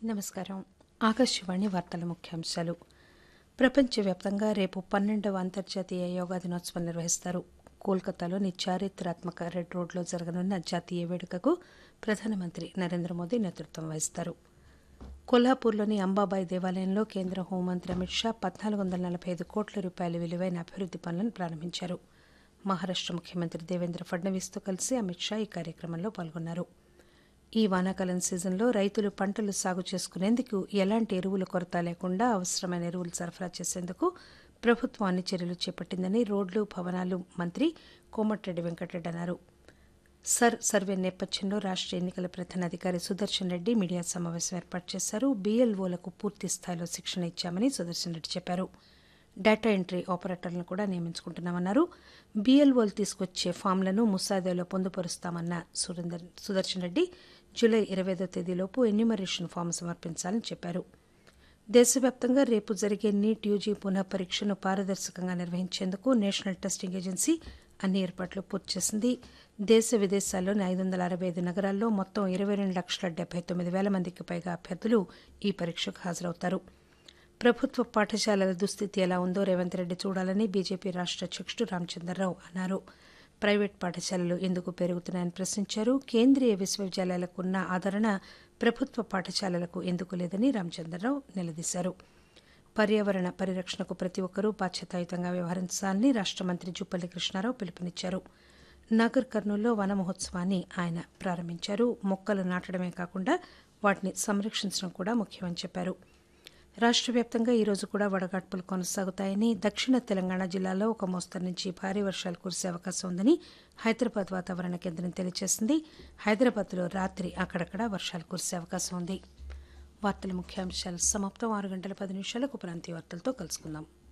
నమస్కారం ఆకాశవాణి వార్తల ముఖ్యాంశాలు ప్రపంచవ్యాప్తంగా రేపు పన్నెండవ అంతర్జాతీయ యోగా దినోత్సవం నిర్వహిస్తారు కోల్కతాలోని చారిత్రాత్మక రెడ్ రోడ్లో జరగనున్న జాతీయ వేడుకకు ప్రధానమంత్రి నరేంద్ర మోదీ నేతృత్వం వహిస్తారు కొల్హాపూర్లోని అంబాబాయి దేవాలయంలో కేంద్ర హోంమంత్రి అమిత్ షా పద్నాలుగు వందల నలభై ఐదు కోట్ల రూపాయల విలువైన అభివృద్ది పనులను ప్రారంభించారు మహారాష్ట ముఖ్యమంత్రి దేవేంద్ర ఫడ్నవీస్తో కలిసి అమిత్ షా ఈ కార్యక్రమంలో పాల్గొన్నారు ఈ వానాకాలం సీజన్లో రైతులు పంటలు సాగు చేసుకునేందుకు ఎలాంటి ఎరువుల కొరత లేకుండా అవసరమైన ఎరువులు సరఫరా చేసేందుకు ప్రభుత్వం అన్ని చర్యలు చేపట్టిందని రోడ్లు భవనాలు మంత్రి కోమటిరెడ్డి వెంకటరెడ్డి అన్నారు సర్ సర్వే నేపథ్యంలో రాష్ట ఎన్నికల ప్రధాన అధికారి సుదర్శన్ రెడ్డి మీడియా సమావేశం ఏర్పాటు చేశారు బీఎల్ఓలకు పూర్తి స్థాయిలో శిక్షణ ఇచ్చామని సుదర్శన్ రెడ్డి చెప్పారు డేటా ఎంట్రీ ఆపరేటర్లను కూడా నియమించుకుంటున్నామన్నారు బీఎల్ఓలు తీసుకొచ్చే ఫామ్లను ముసాయిదాలో పొందుపరుస్తామన్న సురేందర్ సుదర్శన్ రెడ్డి జూలై ఇరవైదో తేదీలోపు ఎన్యూమరేషన్ ఫామ్ సమర్పించాలని చెప్పారు దేశవ్యాప్తంగా రేపు జరిగే నీట్ యూజీ పునః పరీక్షను పారదర్శకంగా నిర్వహించేందుకు నేషనల్ టెస్టింగ్ ఏజెన్సీ అన్ని ఏర్పాట్లు పూర్తి చేసింది దేశ విదేశాల్లోని ఐదు వందల అరవై ఐదు నగరాల్లో మొత్తం ఇరవై రెండు లక్షల డెబ్బై తొమ్మిది వేల మందికి పైగా అభ్యర్థులు ఈ పరీక్షకు హాజరవుతారు ప్రభుత్వ పాఠశాలల దుస్థితి ఎలా ఉందో రేవంత్ రెడ్డి చూడాలని బీజేపీ రాష్ట అధ్యక్షుడు రామచంద్రరావు అన్నారు ప్రైవేట్ పాఠశాలలు ఎందుకు పెరుగుతున్నాయని ప్రశ్నించారు కేంద్రీయ విశ్వవిద్యాలయాలకు ఉన్న ఆదరణ ప్రభుత్వ పాఠశాలలకు ఎందుకు లేదని రామచంద్రరావు నిలదీశారు పర్యావరణ పరిరక్షణకు ప్రతి ఒక్కరూ బాధ్యతాయుతంగా వ్యవహరించాలని రాష్ట మంత్రి జుప్పల్లి కృష్ణారావు పిలుపునిచ్చారు నాగర్ కర్నూల్లో వన మహోత్సవాన్ని ఆయన ప్రారంభించారు మొక్కలు నాటడమే కాకుండా వాటిని సంరక్షించడం కూడా ముఖ్యమని చెప్పారు రాష్ట్ర వ్యాప్తంగా ఈ రోజు కూడా వడగాడ్పులు కొనసాగుతాయని దక్షిణ తెలంగాణ జిల్లాలో ఒక మోస్తరు నుంచి భారీ వర్షాలు కురిసే అవకాశం ఉందని హైదరాబాద్ వాతావరణ కేంద్రం తెలియజేసింది హైదరాబాద్లో రాత్రి అక్కడక్కడ వర్షాలు కురిసే అవకాశం ఉంది వార్తల ముఖ్యాంశాలు సమాప్తం ఆరు గంటల పది నిమిషాలకు ప్రాంతీయ వార్తలతో కలుసుకుందాం